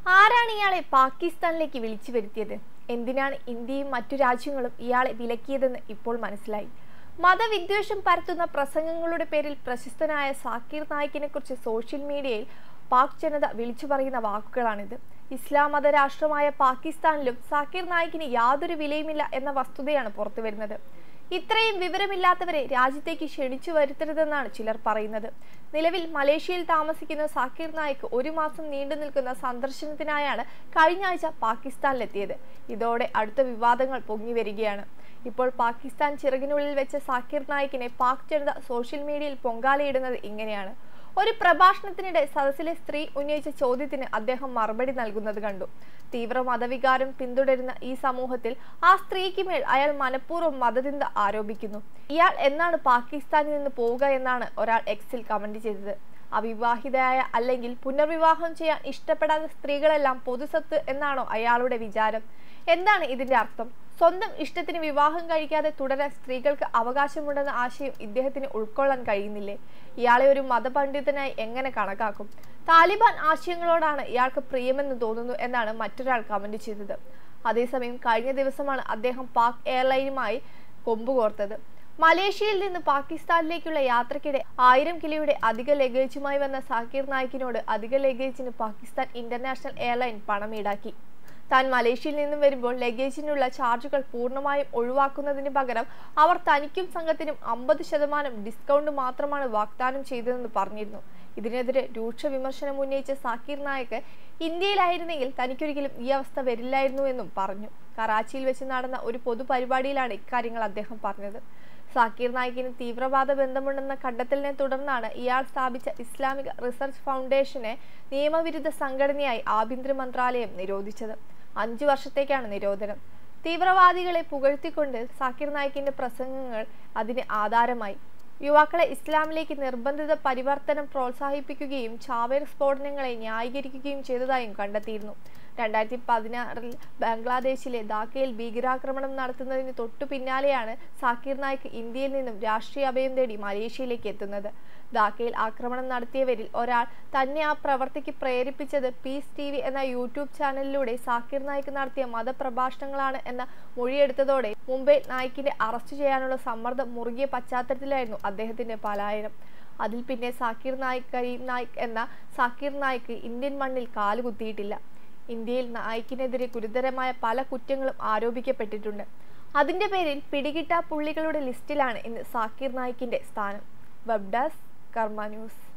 ആരാണ് ഇയാളെ പാകിസ്ഥാനിലേക്ക് വിളിച്ചു വരുത്തിയത് എന്തിനാണ് ഇന്ത്യയും മറ്റു രാജ്യങ്ങളും ഇയാളെ വിലക്കിയതെന്ന് ഇപ്പോൾ മനസ്സിലായി മതവിദ്വേഷം പരത്തുന്ന പ്രസംഗങ്ങളുടെ പേരിൽ പ്രശസ്തനായ സാക്കിർ നായിക്കിനെ കുറിച്ച് സോഷ്യൽ മീഡിയയിൽ പാക് ജനത വിളിച്ചു പറയുന്ന വാക്കുകളാണിത് ഇസ്ലാം മത രാഷ്ട്രമായ പാകിസ്ഥാനിലും സാക്കിർ നായിക്കിന് യാതൊരു വിലയുമില്ല എന്ന വസ്തുതയാണ് പുറത്തുവരുന്നത് ഇത്രയും വിവരമില്ലാത്തവരെ രാജ്യത്തേക്ക് ക്ഷണിച്ചു വരുത്തരുതെന്നാണ് ചിലർ പറയുന്നത് നിലവിൽ മലേഷ്യയിൽ താമസിക്കുന്ന സാക്കിർ നായിക് ഒരു മാസം നീണ്ടു നിൽക്കുന്ന സന്ദർശനത്തിനായാണ് കഴിഞ്ഞ ആഴ്ച പാകിസ്ഥാനിലെത്തിയത് ഇതോടെ അടുത്ത വിവാദങ്ങൾ പൊങ്ങി വരികയാണ് ഇപ്പോൾ പാകിസ്ഥാൻ ചിറകിനുള്ളിൽ വെച്ച സാക്കിർ നായിക്കിനെ പാക് ജനത സോഷ്യൽ മീഡിയയിൽ പൊങ്കാലയിടുന്നത് ഇങ്ങനെയാണ് ഒരു പ്രഭാഷണത്തിനിടെ സദസ്സിലെ സ്ത്രീ ഉന്നയിച്ച ചോദ്യത്തിന് അദ്ദേഹം മറുപടി നൽകുന്നത് കണ്ടു തീവ്ര മതവികാരം പിന്തുടരുന്ന ഈ സമൂഹത്തിൽ ആ സ്ത്രീക്ക് മേൽ അയാൾ മനഃപൂർവ്വം മതചിന്ത ആരോപിക്കുന്നു ഇയാൾ എന്നാണ് പാകിസ്ഥാനിൽ നിന്ന് പോവുക എന്നാണ് ഒരാൾ എക്സിൽ കമന്റ് ചെയ്തത് അവിവാഹിതയായ അല്ലെങ്കിൽ പുനർവിവാഹം ചെയ്യാൻ ഇഷ്ടപ്പെടാത്ത സ്ത്രീകളെല്ലാം പൊതുസത്ത് എന്നാണോ അയാളുടെ വിചാരം എന്താണ് ഇതിന്റെ അർത്ഥം സ്വന്തം ഇഷ്ടത്തിന് വിവാഹം കഴിക്കാതെ തുടരാൻ സ്ത്രീകൾക്ക് അവകാശമുണ്ടെന്ന ആശയം ഇദ്ദേഹത്തിന് ഉൾക്കൊള്ളാൻ കഴിയുന്നില്ലേ ഇയാളെ ഒരു മതപണ്ഡിതനായി എങ്ങനെ കണക്കാക്കും താലിബാൻ ആശയങ്ങളോടാണ് ഇയാൾക്ക് പ്രിയമെന്ന് തോന്നുന്നു എന്നാണ് മറ്റൊരാൾ കമന്റ് ചെയ്തത് അതേസമയം കഴിഞ്ഞ ദിവസമാണ് അദ്ദേഹം പാക് എയർലൈനുമായി കൊമ്പുകോർത്തത് മലേഷ്യയിൽ നിന്ന് പാകിസ്ഥാനിലേക്കുള്ള യാത്രക്കിടെ ആയിരം കിലോയുടെ അധിക ലഗേജുമായി വന്ന സാക്കിർ നായിക്കിനോട് അധിക ലഗേജിന് പാകിസ്ഥാൻ ഇന്റർനാഷണൽ എയർലൈൻ പണം ഈടാക്കി താൻ മലേഷ്യയിൽ നിന്നും വരുമ്പോൾ ലഗേജിനുള്ള ചാർജുകൾ പൂർണ്ണമായും ഒഴിവാക്കുന്നതിന് പകരം അവർ തനിക്കും സംഘത്തിനും അമ്പത് ശതമാനം ഡിസ്കൗണ്ട് മാത്രമാണ് വാഗ്ദാനം ചെയ്തതെന്ന് പറഞ്ഞിരുന്നു ഇതിനെതിരെ രൂക്ഷ വിമർശനം ഉന്നയിച്ച സാക്കിർ നായക് ഇന്ത്യയിലായിരുന്നെങ്കിൽ തനിക്കൊരിക്കലും ഈ അവസ്ഥ വരില്ലായിരുന്നു എന്നും പറഞ്ഞു കറാച്ചിയിൽ വെച്ച് നടന്ന ഒരു പൊതുപരിപാടിയിലാണ് ഇക്കാര്യങ്ങൾ അദ്ദേഹം പറഞ്ഞത് സാക്കിർ നായിക്കിന് തീവ്രവാദ ബന്ധമുണ്ടെന്ന കണ്ടെത്തലിനെ തുടർന്നാണ് ഇയാൾ സ്ഥാപിച്ച ഇസ്ലാമിക റിസർച്ച് ഫൗണ്ടേഷനെ നിയമവിരുദ്ധ സംഘടനയായി ആഭ്യന്തര മന്ത്രാലയം നിരോധിച്ചത് അഞ്ചു വർഷത്തേക്കാണ് നിരോധനം തീവ്രവാദികളെ പുകഴ്ത്തിക്കൊണ്ട് സാക്കിർ നായിക്കിന്റെ പ്രസംഗങ്ങൾ അതിന് ആധാരമായി യുവാക്കളെ ഇസ്ലാമിലേക്ക് നിർബന്ധിത പരിവർത്തനം പ്രോത്സാഹിപ്പിക്കുകയും ചാവേർ സ്ഫോടനങ്ങളെ ന്യായീകരിക്കുകയും ചെയ്തതായും കണ്ടെത്തിയിരുന്നു രണ്ടായിരത്തി പതിനാറിൽ ബംഗ്ലാദേശിലെ ധാക്കയിൽ ഭീകരാക്രമണം നടത്തുന്നതിന് തൊട്ടു പിന്നാലെയാണ് സാക്കിർ നായിക് ഇന്ത്യയിൽ നിന്നും രാഷ്ട്രീയ അഭയം തേടി മലേഷ്യയിലേക്ക് എത്തുന്നത് ധാക്കയിൽ ആക്രമണം നടത്തിയവരിൽ ഒരാൾ തന്നെ ആ പ്രവർത്തിക്ക് പ്രേരിപ്പിച്ചത് പീസ് ടി വി എന്ന യൂട്യൂബ് ചാനലിലൂടെ സാക്കിർ നായിക് നടത്തിയ മതപ്രഭാഷണങ്ങളാണ് എന്ന മൊഴിയെടുത്തതോടെ മുംബൈ നായിക്കിന്റെ അറസ്റ്റ് ചെയ്യാനുള്ള സമ്മർദ്ദം മുറുകിയ പശ്ചാത്തലത്തിലായിരുന്നു അദ്ദേഹത്തിന്റെ പലായനം അതിൽ പിന്നെ സാക്കിർ നായിക് കരീം നായിക് എന്ന സാക്കിർ നായിക്ക് ഇന്ത്യൻ മണ്ണിൽ കാലുകുത്തിയിട്ടില്ല ഇന്ത്യയിൽ നായിക്കിനെതിരെ ഗുരുതരമായ പല കുറ്റങ്ങളും ആരോപിക്കപ്പെട്ടിട്ടുണ്ട് അതിന്റെ പേരിൽ പിടികിട്ടാ പുള്ളികളുടെ ലിസ്റ്റിലാണ് ഇന്ന് സാക്കിർ നായിക്കിന്റെ സ്ഥാനം വെബ് ഡെസ്ക് കർമ്മ ന്യൂസ്